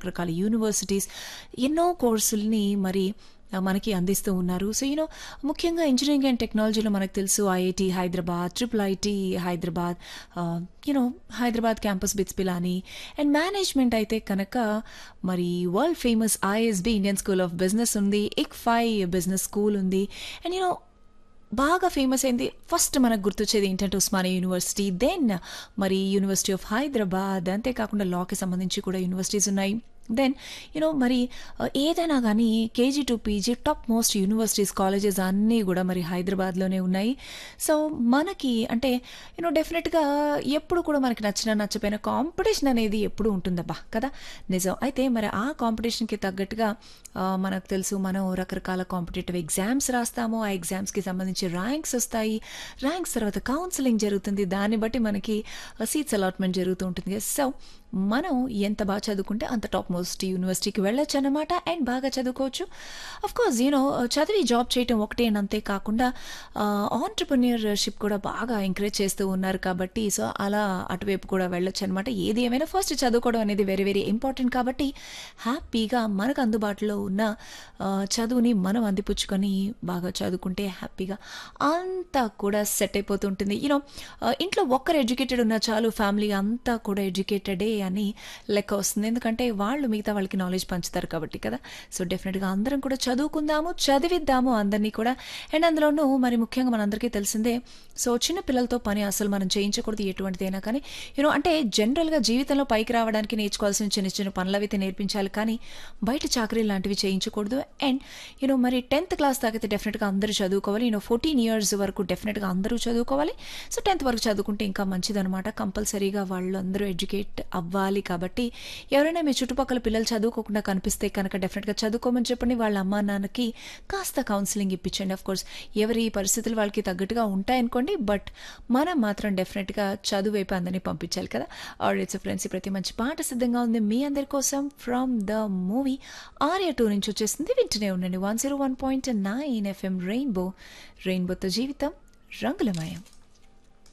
రకరకాల యూనివర్సిటీస్ ఎన్నో కోర్సుల్ని మరి ఆ, మనకి అందిస్తూ ఉన్నారు సో యూనో ముఖ్యంగా ఇంజనీరింగ్ అండ్ టెక్నాలజీలో మనకు తెలుసు IIT Hyderabad triple IT Hyderabad you know Hyderabad campus BITS Pilani and management అయితే కనుక మరి world famous ISB Indian school of business ఉంది ఇక్ ఫై బిజినెస్ స్కూల్ ఉంది అండ్ యూనో బాగా ఫేమస్ అయింది ఫస్ట్ మనకు గుర్తొచ్చేది ఏంటంటే ఉస్మానియా యూనివర్సిటీ దెన్ మరి యూనివర్సిటీ ఆఫ్ హైదరాబాద్ అంతేకాకుండా లాకి సంబంధించి కూడా యూనివర్సిటీస్ ఉన్నాయి దెన్ యూనో మరి ఆ, ఏదైనా కానీ KG to PG top most universities colleges అన్నీ కూడా మరి హైదరాబాద్లోనే ఉన్నాయి సో మనకి అంటే యూనో డెఫినెట్గా ఎప్పుడు కూడా మనకి నచ్చిన నచ్చపోయిన కాంపిటీషన్ అనేది ఎప్పుడు ఉంటుందబ్బా కదా నిజం అయితే మరి ఆ కాంపిటీషన్కి తగ్గట్టుగా ఆ, మనకు తెలుసు మనం రకరకాల కాంపిటేటివ్ ఎగ్జామ్స్ రాస్తాము ఆ ఎగ్జామ్స్కి సంబంధించి ర్యాంక్స్ వస్తాయి ర్యాంక్స్ తర్వాత కౌన్సిలింగ్ జరుగుతుంది దాన్ని బట్టి మనకి సీట్స్ అలాట్మెంట్ జరుగుతూ ఉంటుంది సో మనం ఎంత బాగా చదువుకుంటే అంత టాప్ మోస్ట్ యూనివర్సిటీకి వెళ్ళొచ్చు అనమాట అండ్ బాగా చదువుకోవచ్చు అఫ్ కోర్స్ యూనో చదివి జాబ్ చేయటం ఒకటే అని అంతే కాకుండా ఆంటర్ప్రినియర్షిప్ కూడా బాగా ఎంకరేజ్ చేస్తూ ఉన్నారు కాబట్టి సో అలా అటువైపు కూడా వెళ్ళొచ్చు అనమాట ఏది ఏమైనా ఫస్ట్ చదువుకోవడం అనేది వెరీ వెరీ ఇంపార్టెంట్ కాబట్టి హ్యాపీగా మనకు అందుబాటులో ఉన్న ఆ, చదువుని మనం అందిపుచ్చుకొని బాగా చదువుకుంటే హ్యాపీగా అంతా కూడా సెట్ అయిపోతుంటుంది యూనో ఇంట్లో ఒక్కరు ఎడ్యుకేటెడ్ ఉన్న చాలు ఫ్యామిలీ అంతా కూడా ఎడ్యుకేటెడే అని లెక్క వస్తుంది ఎందుకంటే వాళ్ళు మిగతా వాళ్ళకి నాలెడ్జ్ పంచుతారు కాబట్టి కదా సో డెఫినెట్గా అందరం కూడా చదువుకుందాము చదివిద్దాము అందరినీ కూడా అండ్ అందులోనూ మరి ముఖ్యంగా మనందరికీ తెలిసిందే సో చిన్న పిల్లలతో పని అసలు మనం చేయించకూడదు ఎటువంటిదైనా కానీ యూనో అంటే జనరల్గా జీవితంలో పైకి రావడానికి నేర్చుకోవాల్సిన చిన్న చిన్న పనులు అయితే నేర్పించాలి కానీ బయట చాకరీలు లాంటివి చేయించకూడదు అండ్ యూనో మరి టెన్త్ క్లాస్ దాకైతే డెఫినెట్గా అందరూ చదువుకోవాలి యూనో ఫోర్టీన్ ఇయర్స్ వరకు డెఫినెట్గా అందరూ చదువుకోవాలి సో టెన్త్ వరకు చదువుకుంటే ఇంకా మంచిదనమాట కంపల్సరీగా వాళ్ళు అందరూ ఎడ్యుకేట్ అవ్వాలి కాబట్టి ఎవరైనా మీ చుట్టుపక్కల పిల్లలు చదువుకోకుండా కనిపిస్తే కనుక డెఫినెట్గా చదువుకోమని చెప్పండి వాళ్ళ అమ్మా నాన్నకి కాస్త కౌన్సిలింగ్ ఇప్పించండి అఫ్ కోర్స్ ఎవరి పరిస్థితులు వాళ్ళకి తగ్గట్టుగా ఉంటాయనుకోండి బట్ మనం మాత్రం డెఫినెట్గా చదువు వైపు అందరినీ పంపించాలి కదా ఆర్ ఇట్స్ ఫ్రెండ్స్ ప్రతి మంచి పాట సిద్ధంగా ఉంది మీ అందరి కోసం from the movie Arya two నుంచి వచ్చేసింది వింటూనే ఉండండి one zero one point nine FM rainbow రెయిన్బోతో జీవితం రంగులమయం